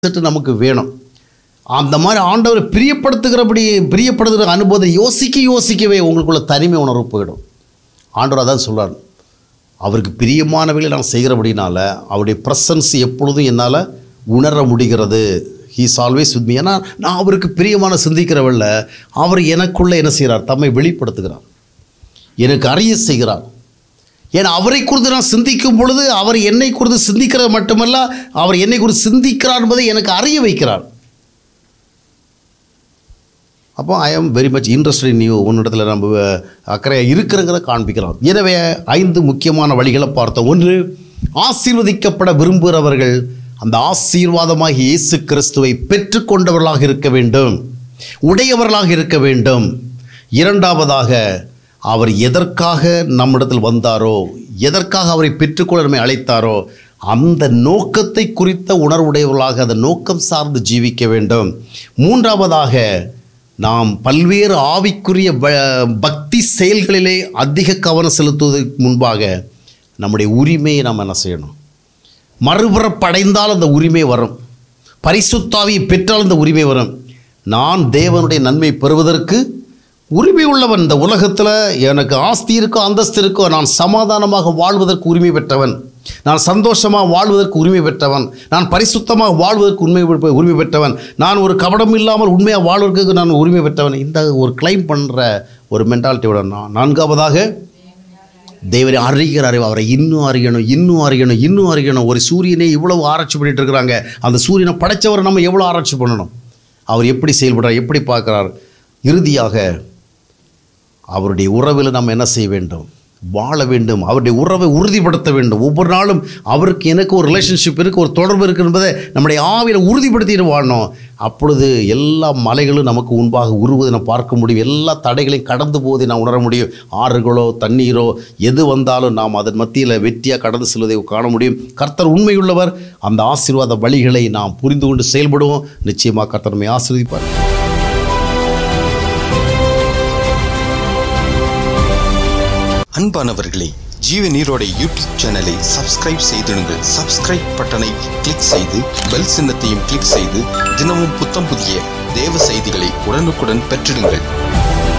set நமக்கு வேணும் அந்த மாதிரி ஆண்டவரை பிரியப்படுத்துகிறபடி பிரியப்படுத்துகிற அனுபவத்தை யோசிக்க யோசிக்கவே உங்களுக்குள்ள தனிமை உணர்வு போயிடும் ஆண்டவர் அதான் சொல்றார் அவருக்கு பிரியமானவைகளை நான் செய்கிறபடினால அவருடைய ப்ரெசன்ஸ் எப்பொழுதும் என்னால் உணர முடிகிறது ஹீஸ் ஆல்வேஸ் வித் மீ ஏன்னா நான் அவருக்கு பிரியமான சிந்திக்கிறவல்ல அவர் எனக்குள்ளே என்ன செய்கிறார் தம்மை வெளிப்படுத்துகிறார் எனக்கு அறிய செய்கிறார் ஏன்னா அவரை குறித்து நான் சிந்திக்கும் பொழுது அவர் என்னை குறித்து சிந்திக்கிறது மட்டுமல்ல அவர் என்னை குறித்து சிந்திக்கிறார் என்பதை எனக்கு அறிய வைக்கிறார் அப்போ I am very much interested in you உன்னிடத்தில் நம்ம அக்கறையாக இருக்கிறங்கிறத காண்பிக்கிறோம் எனவே ஐந்து முக்கியமான வழிகளை பார்த்தோம் ஒன்று ஆசீர்வதிக்கப்பட விரும்புகிறவர்கள் அந்த ஆசீர்வாதமாகிய இயேசு கிறிஸ்துவை பெற்றுக்கொண்டவர்களாக இருக்க வேண்டும் உடையவர்களாக இருக்க வேண்டும் இரண்டாவதாக அவர் எதற்காக நம்மிடத்தில் வந்தாரோ எதற்காக அவரை பெற்றுக்கொள்ள நம்மை அழைத்தாரோ அந்த நோக்கத்தை குறித்த உணர்வுடையவர்களாக அந்த நோக்கம் சார்ந்து ஜீவிக்க வேண்டும் மூன்றாவதாக நாம் பல்வேறு ஆவிக்குரிய ப- பக்தி செயல்களிலே அதிக கவனம் செலுத்துவதற்கு முன்பாக நம்முடைய உரிமையை நாம் என்ன செய்யணும் மறுபுறப்படைந்தால் அந்த உரிமை வரும் பரிசுத்தாவியை பெற்றால் அந்த உரிமை வரும் நான் தேவனுடைய நன்மை பெறுவதற்கு உரிமை உள்ளவன் இந்த உலகத்தில் எனக்கு ஆஸ்தி இருக்கோ அந்தஸ்து இருக்கோ நான் சமாதானமாக வாழ்வதற்கு உரிமை பெற்றவன் நான் சந்தோஷமாக வாழ்வதற்கு உரிமை பெற்றவன் நான் பரிசுத்தமாக வாழ்வதற்கு உண்மை பெ- உரிமை பெற்றவன் நான் ஒரு கபடம் இல்லாமல் உண்மையாக வாழ்வதற்கு நான் உரிமை பெற்றவன் இந்த ஒரு கிளைம் பண்ணுற ஒரு மென்டாலிட்டியோட நான் நான்காவதாக தேவரை அறிகிற அறிவு அவரை இன்னும் அறியணும் இன்னும் அறியணும் இன்னும் அறியணும் ஒரு சூரியனை இவ்வளவு ஆராய்ச்சி பண்ணிட்டு இருக்கிறாங்க அந்த சூரியனை படைச்சவரை நம்ம எவ்வளோ ஆராய்ச்சி பண்ணணும் அவர் எப்படி செயல்படுறார் எப்படி பார்க்குறார் இறுதியாக அவருடைய உறவில் நாம் என்ன செய்ய வேண்டும் வாழ வேண்டும் அவருடைய உறவை உறுதிப்படுத்த வேண்டும் ஒவ்வொரு நாளும் அவருக்கு எனக்கு ஒரு ரிலேஷன்ஷிப் இருக்குது ஒரு தொடர்பு இருக்குது என்பதை நம்முடைய ஆவியில் உறுதிப்படுத்திட்டு வாழணும் அப்பொழுது எல்லா மலைகளும் நமக்கு முன்பாக உருவதை நாம் பார்க்க முடியும் எல்லா தடைகளையும் கடந்து போவதை நான் உணர முடியும் ஆறுகளோ தண்ணீரோ எது வந்தாலும் நாம் அதன் மத்தியில் வெற்றியாக கடந்து செல்வதை காண முடியும் கர்த்தர் உண்மையுள்ளவர் அந்த ஆசீர்வாத வழிகளை நாம் புரிந்து கொண்டு செயல்படுவோம் நிச்சயமாக கர்த்தர் நம்மை ஆசீர்வதிப்பார் அன்பானவர்களே ஜீவ நீரோட யூடியூப் சேனலை சப்ஸ்கிரைப் செய்திடுங்கள் சப்ஸ்கிரைப் பட்டனை கிளிக் செய்து பெல் சின்னத்தையும் கிளிக் செய்து தினமும் புத்தம் புதிய தேவ செய்திகளை உடனுக்குடன் பெற்றிடுங்கள்